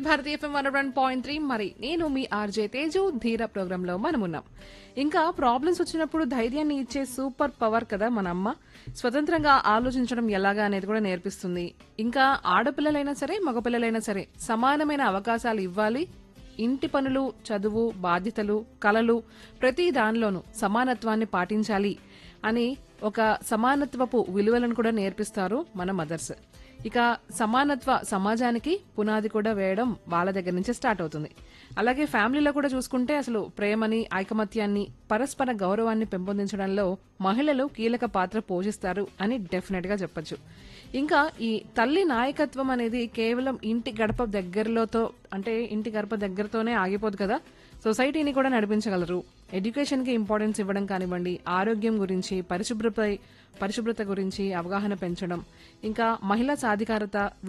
Bharati FM one one point three మరి నేను మీ ఆర్జే తేజు ధీర ప్రోగ్రామ్ లో మనం ఉన్నాం ఇంకా ప్రాబ్లమ్స్ వచ్చినప్పుడు ధైర్యాన్ని ఇచ్చే సూపర్ పవర్ కదా మన అమ్మ స్వతంత్రంగా ఆలోచించడం ఎలాగా అనేది కూడా నేర్పిస్తుంది ఇంకా ఆడపిల్లలైనా సరే మగపిల్లలైనా సరే సమానమైన అవకాశాలు ఇవ్వాలి ఇంటి పనులు చదువు బాధ్యతలు కలలు ప్రతి దానిలోనూ సమానత్వాన్ని పాటించాలి అని ఒక సమానత్వపు విలువలను కూడా నేర్పిస్తారు మన మదర్స్ ఇక సమానత్వ సమాజానికి పునాది కూడా వేయడం వాళ్ళ దగ్గర నుంచే స్టార్ట్ అవుతుంది అలాగే ఫ్యామిలీలో కూడా చూసుకుంటే అసలు ప్రేమని ఐకమత్యాన్ని పరస్పర గౌరవాన్ని పెంపొందించడంలో మహిళలు కీలక పాత్ర పోషిస్తారు అని డెఫినెట్ గా చెప్పొచ్చు ఇంకా ఈ తల్లి నాయకత్వం అనేది కేవలం ఇంటి గడప దగ్గరలోతో అంటే ఇంటి గడప దగ్గరతోనే ఆగిపోదు కదా సొసైటీని కూడా నడిపించగలరు ఎడ్యుకేషన్ కి ఇంపార్టెన్స్ ఇవ్వడం కానివ్వండి ఆరోగ్యం గురించి పరిశుభ్రత పరిశుభ్రత గురించి అవగాహన పెంచడం ఇంకా మహిళా సాధికారత